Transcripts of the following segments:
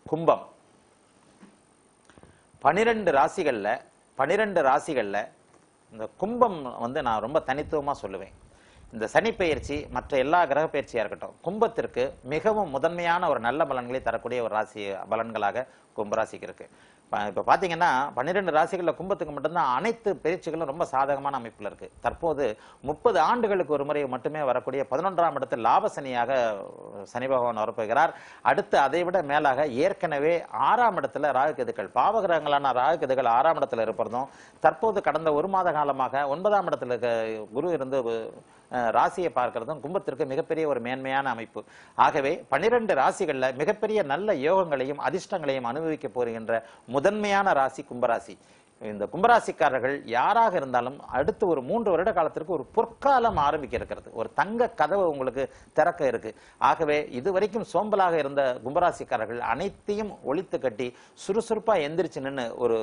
கும்பம் பனிரெண்டு ராசிகள்ல பனிரெண்டு ராசிகள்ல இந்த கும்பம் வந்து நான் ரொம்ப தனித்துவமா சொல்லுவேன் இந்த சனி பெயர்ச்சி மற்ற எல்லா கிரக பெயர்ச்சியா இருக்கட்டும் கும்பத்திற்கு மிகவும் முதன்மையான ஒரு நல்ல பலன்களை தரக்கூடிய ஒரு ராசி பலன்களாக கும்பராசிக்கு இருக்கு ப- இப்ப பாத்தீங்கன்னா பன்னிரெண்டு ராசிகள்ல கும்பத்துக்கு மட்டும்தான் அனைத்து பயிற்சிகளும் ரொம்ப சாதகமான அமைப்புல இருக்கு தற்போது முப்பது ஆண்டுகளுக்கு ஒரு முறை மட்டுமே வரக்கூடிய பதினொன்றாம் இடத்தில் லாப சனியாக சனி பகவான் வரப்போகிறார் அடுத்து அதை விட மேலாக ஏற்கனவே ஆறாம் இடத்துல ராகு கேதுக்கள் பாவகிரகங்களான ராகு கேதுகள் ஆறாம் இடத்துல இருப்பதும் தற்போது கடந்த ஒரு மாத காலமாக ஒன்பதாம் இடத்துல இருக்க குரு இருந்து அஹ், ராசியை பார்க்கிறதும் கும்பத்திற்கு மிகப்பெரிய ஒரு மேன்மையான அமைப்பு ஆகவே பனிரெண்டு ராசிகள்ல மிகப்பெரிய நல்ல யோகங்களையும் அதிர்ஷ்டங்களையும் அனுபவிக்க போகின்ற முதன்மையான ராசி கும்பராசி இந்த கும்பராசிக்காரர்கள் யாராக இருந்தாலும் அடுத்து ஒரு மூன்று வருட காலத்திற்கு ஒரு பொற்காலம் ஆரம்பிக்க இருக்கிறது ஒரு தங்க கதவு உங்களுக்கு திறக்க இருக்கு ஆகவே இதுவரைக்கும் சோம்பலாக இருந்த கும்பராசிக்காரர்கள் அனைத்தையும் ஒழித்து கட்டி சுறுசுறுப்பா எந்திரிச்சு நின்று ஒரு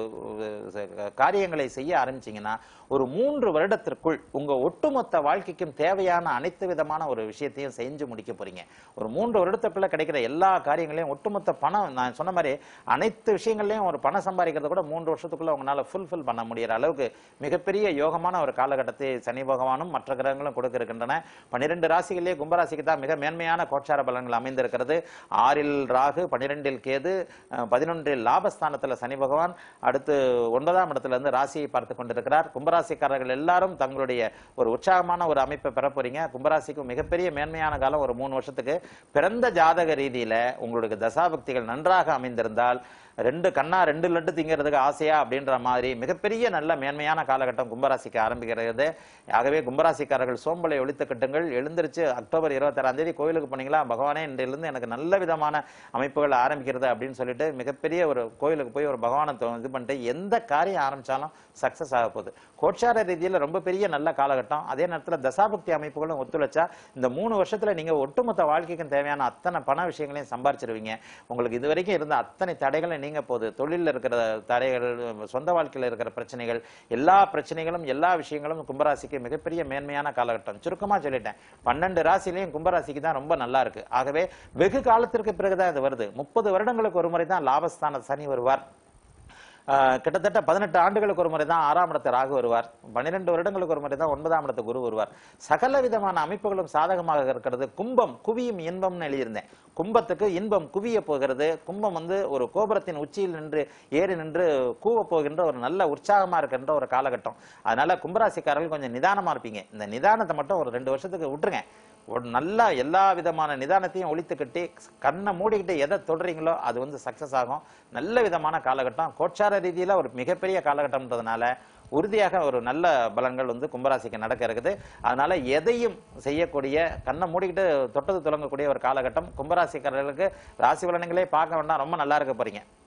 ஒரு காரியங்களை செய்ய ஆரம்பிச்சீங்கன்னா ஒரு மூன்று வருடத்திற்குள் உங்க ஒட்டுமொத்த வாழ்க்கைக்கும் தேவையான அனைத்து விதமான ஒரு விஷயத்தையும் செஞ்சு முடிக்க போறீங்க ஒரு மூன்று வருடத்துக்குள்ள கிடைக்கிற எல்லா காரியங்களையும் ஒட்டுமொத்த பணம் நான் சொன்ன மாதிரி அனைத்து விஷயங்கள்லயும் ஒரு பணம் சம்பாதிக்கிறத கூட மூன்று வருஷத்துக்குள்ள உங்களால ஃபுல்ஃபில் பண்ண முடியற அளவுக்கு மிகப்பெரிய யோகமான ஒரு காலகட்டத்தை சனி பகவானும் மற்ற கிரகங்களும் கொடுக்க இருக்கின்றன பன்னிரெண்டு ராசிகளிலே கும்பராசிக்கு தான் மிக மேன்மையான கோச்சார பலன்கள் அமைந்திருக்கிறது ஆறில் ராகு பன்னிரெண்டில் கேது அஹ், பதினொன்றில் லாபஸ்தானத்துல சனி பகவான் அடுத்து ஒன்பதாம் இடத்துல இருந்து ராசியை பார்த்து கொண்டிருக்கிறார் கும்பராசிக்காரர்கள் எல்லாரும் தங்களுடைய ஒரு உற்சாகமான ஒரு அமைப்பை பெற போறீங்க கும்பராசிக்கு மிகப்பெரிய மேன்மையான காலம் ஒரு மூணு வருஷத்துக்கு பிறந்த ஜாதக ரீதியில உங்களுடைய தசாபக்திகள் நன்றாக அமைந்திருந்தால் ரெண்டு கண்ணா ரெண்டு லட்டு திங்கிறதுக்கு ஆசையா அப்படின்ற மாதிரி மிகப்பெரிய நல்ல மேன்மையான காலகட்டம் கும்பராசிக்கு ஆரம்பிக்கிறது ஆகவே கும்பராசிக்காரர்கள் சோம்பலை ஒழித்து கட்டுங்கள் எழுந்திருச்சு அக்டோபர் இருபத்தாறாம் தேதி கோயிலுக்கு போனீங்களா பகவானே இன்றிலிருந்து எனக்கு நல்ல விதமான அமைப்புகள் ஆரம்பிக்கிறது அப்படின்னு சொல்லிட்டு மிகப்பெரிய ஒரு கோயிலுக்கு போய் ஒரு பகவானை தொ- இது பண்ணிட்டு எந்த காரியம் ஆரம்பிச்சாலும் சக்சஸ் ஆக போகுது கோட்சார ரீதியில ரொம்ப பெரிய நல்ல காலகட்டம் அதே நேரத்துல தசாபக்தி அமைப்புகளும் ஒத்துழைச்சா இந்த மூணு வருஷத்துல நீங்க ஒட்டுமொத்த வாழ்க்கைக்கும் தேவையான அத்தனை பண விஷயங்களையும் சம்பாரிச்சிருவீங்க உங்களுக்கு இதுவரைக்கும் இருந்த அத்தனை தடைகளும் நீங்க போகுது தொழிலில் இருக்கிற தடைகள் சொந்த வாழ்க்கையில இருக்கிற பிரச்சனைகள் எல்லா பிரச்சனைகளும் எல்லா விஷயங்களும் கும்பராசிக்கு மிகப்பெரிய மேன்மையான காலகட்டம் சுருக்கமா சொல்லிட்டேன் பன்னெண்டு ராசிலையும் கும்பராசிக்கு தான் ரொம்ப நல்லா இருக்கு ஆகவே வெகு காலத்திற்கு பிறகுதான் இது வருது முப்பது வருடங்களுக்கு ஒரு முறை தான் லாபஸ்தான சனி வருவார் ஆஹ் கிட்டத்தட்ட பதினெட்டு ஆண்டுகளுக்கு ஒரு முறை தான் ஆறாம் இடத்து ராகு வருவார் பன்னிரெண்டு வருடங்களுக்கு ஒரு முறை தான் ஒன்பதாம் இடத்து குரு வருவார் சகல விதமான அமைப்புகளும் சாதகமாக இருக்கிறது கும்பம் குவியும் இன்பம்னு எழுதியிருந்தேன் கும்பத்துக்கு இன்பம் குவிய போகிறது கும்பம் வந்து ஒரு கோபுரத்தின் உச்சியில் நின்று ஏறி நின்று கூவ போகின்ற ஒரு நல்ல உற்சாகமா இருக்கின்ற ஒரு காலகட்டம் அதனால கும்பராசிக்காரர்கள் கொஞ்சம் நிதானமா இருப்பீங்க இந்த நிதானத்தை மட்டும் ஒரு ரெண்டு வருஷத்துக்கு விட்டுருங்க ஒரு நல்லா எல்லா விதமான நிதானத்தையும் ஒழித்து கட்டி கண்ணை மூடிக்கிட்டு எதை தொடுறீங்களோ அது வந்து சக்சஸ் ஆகும் நல்ல விதமான காலகட்டம் கோட்சார ரீதியில ஒரு மிகப்பெரிய காலகட்டம்ன்றதுனால உறுதியாக ஒரு நல்ல பலன்கள் வந்து கும்பராசிக்கு நடக்க இருக்குது அதனால எதையும் செய்யக்கூடிய கண்ணை மூடிக்கிட்டு தொட்டது தொடங்கக்கூடிய ஒரு காலகட்டம் கும்பராசிக்காரர்களுக்கு ராசி பலன்களே பார்க்க வேண்டாம் ரொம்ப நல்லா இருக்க போறீங்க